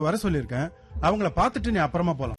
வர சொல்லிருக்கேன் அவங்கள பாத்துட்டு நீ அப்புறமா போலாம்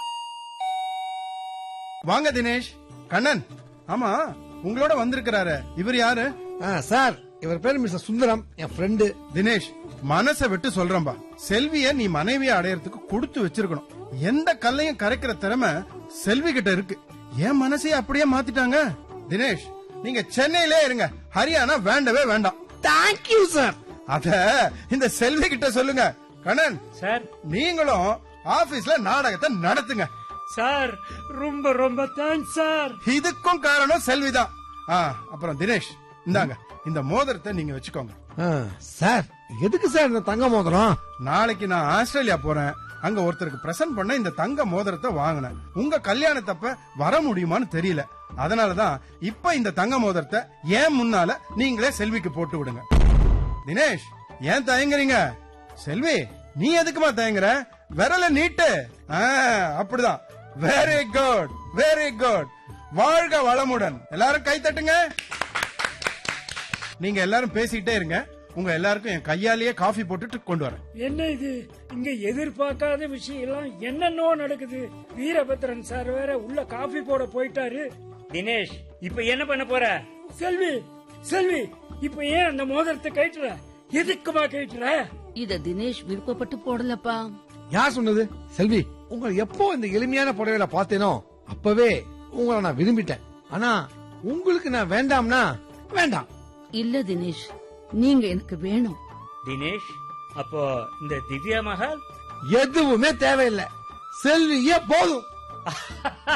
வாங்க தினேஷ் கண்ணன் ஆமா உங்களோட வந்திருக்கிறாரு இவர் யாரு ஆ, சார் இவர் பேர் மிஸ்டர் சுந்தரம் என் ஃப்ரெண்டு தினேஷ் மனசை விட்டு சொல்றேன்பா செல்விய நீ மனைவியை அடையறதுக்கு கொடுத்து வச்சிருக்கணும் எந்த கல்லையும் கரைக்கிற திறமை செல்வி கிட்ட இருக்கு என் மனசையே அப்படியே மாத்திட்டாங்க தினேஷ் நீங்க சென்னையிலே இருங்க ஹரியானா வேண்டவே வேண்டாம் தேங்க்யூ சார் அத இந்த செல்வி கிட்ட சொல்லுங்க கண்ணன் சார் நீங்களும் ஆபீஸ்ல நாடகத்தை நடத்துங்க சார் ரொம்ப ரொம்ப தேங்க்ஸ் சார் இதுக்கும் காரணம் செல்விதான் ஆ, அப்புறம் தினேஷ் இந்தாங்க இந்த மோதிரத்தை நீங்க வச்சுக்கோங்க ஆ, சார் எதுக்கு சார் இந்த தங்க மோதிரம் நாளைக்கு நான் ஆஸ்திரேலியா போறேன் அங்க ஒருத்தருக்கு பிரசன்ட் பண்ண இந்த தங்க மோதிரத்தை வாங்கினேன் உங்க கல்யாணத்தப்ப வர முடியுமான்னு தெரியல அதனாலதான் இப்ப இந்த தங்க மோதிரத்தை ஏன் முன்னால நீங்களே செல்விக்கு போட்டு விடுங்க தினேஷ் ஏன் தயங்குறீங்க செல்வி நீ எதுக்குமா தயங்குற விரல நீட்டு ஆ, அப்படிதான் வெரி குட் வெரி குட் வாழ்க வளமுடன் எல்லாரும் கை தட்டுங்க நீங்க எல்லாரும் பேசிக்கிட்டே இருங்க உங்க எல்லாருக்கும் என் கையாலேயே காஃபி போட்டுட்டு கொண்டு வரேன் என்ன இது இங்க எதிர்பார்க்காத விஷயம் எல்லாம் என்னென்னோ நடக்குது வீரபத்ரன் சார் வேற உள்ள காபி போட போயிட்டாரு தினேஷ் இப்ப என்ன பண்ண போற செல்வி செல்வி இப்ப ஏன் அந்த மோதிரத்தை கயிட்டுற எதுக்குமா கயிட்டுற இத தினேஷ் விருப்பப்பட்டு போடலப்பா யார் சொன்னது செல்வி உங்களை எப்போ இந்த எளிமையான புடவையில பார்த்தேனோ அப்பவே உங்களை நான் விரும்பிட்டேன் ஆனா உங்களுக்கு நான் வேண்டாம்னா வேண்டாம் இல்ல தினேஷ் நீங்க எனக்கு வேணும் தினேஷ் அப்போ இந்த திவ்யா மகால் எதுவுமே தேவையில்லை செல்வியே போதும்